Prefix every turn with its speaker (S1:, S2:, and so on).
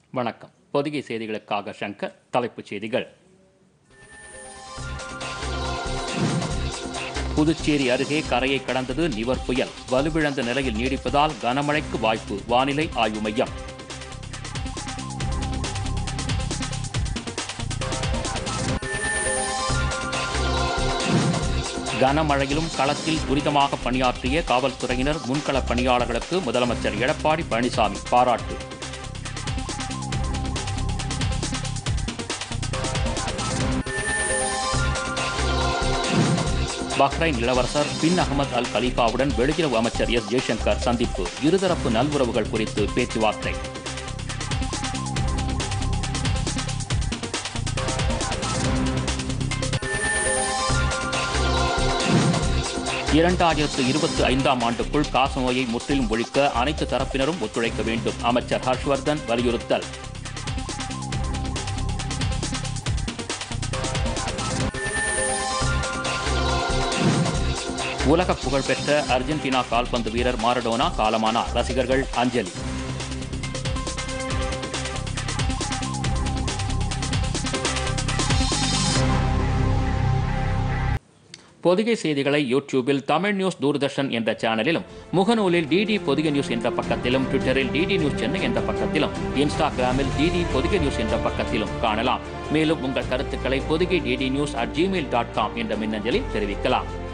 S1: வணக்கம் பொதிகை செய்திகளுக்காக சங்கர் தலைப்புச் செய்திகள் புதுச்சேரி அருகே கரையை கடந்தது நிவர் புயல் வலுவிழந்த நிலையில் நீடிப்பதால் கனமழைக்கு வாய்ப்பு வானிலை ஆய்வு மையம் கனமழையிலும் களத்தில் துரிதமாக பணியாற்றிய காவல்துறையினர் முன்களப் பணியாளர்களுக்கு முதலமைச்சர் எடப்பாடி பழனிசாமி பாராட்டு பஹ்ரைன் இளவரசர் பின் அகமது அல் கலீஃபாவுடன் வெளியுறவு அமைச்சர் எஸ் ஜெய்சங்கர் சந்திப்பு இருதரப்பு நல்வுறவுகள் குறித்து பேச்சுவார்த்தை இரண்டாயிரத்து இருபத்தி ஐந்தாம் ஆண்டுக்குள் காசநோயை முற்றிலும் ஒழிக்க அனைத்து தரப்பினரும் ஒத்துழைக்க வேண்டும் அமைச்சர் ஹர்ஷ்வர்தன் வலியுறுத்தல் உலக புகழ்பெற்ற அர்ஜென்டினா கால்பந்து வீரர் மாரடோனா காலமானார் ரசிகர்கள் அஞ்சலி பொதிகை செய்திகளை யூடியூபில் தமிழ் நியூஸ் தூர்தர்ஷன் என்ற சேனலிலும் முகநூலில் டிடி பொதிகை நியூஸ் என்ற பக்கத்திலும் ட்விட்டரில் டிடி நியூஸ் சென்னை என்ற பக்கத்திலும் இன்ஸ்டாகிராமில் டிடி பொதிகை நியூஸ் என்ற பக்கத்திலும் காணலாம் மேலும் உங்கள் கருத்துக்களை Pothigai DD news at Gmail dot com என்ற மின்னஞ்சலில் தெரிவிக்கலாம்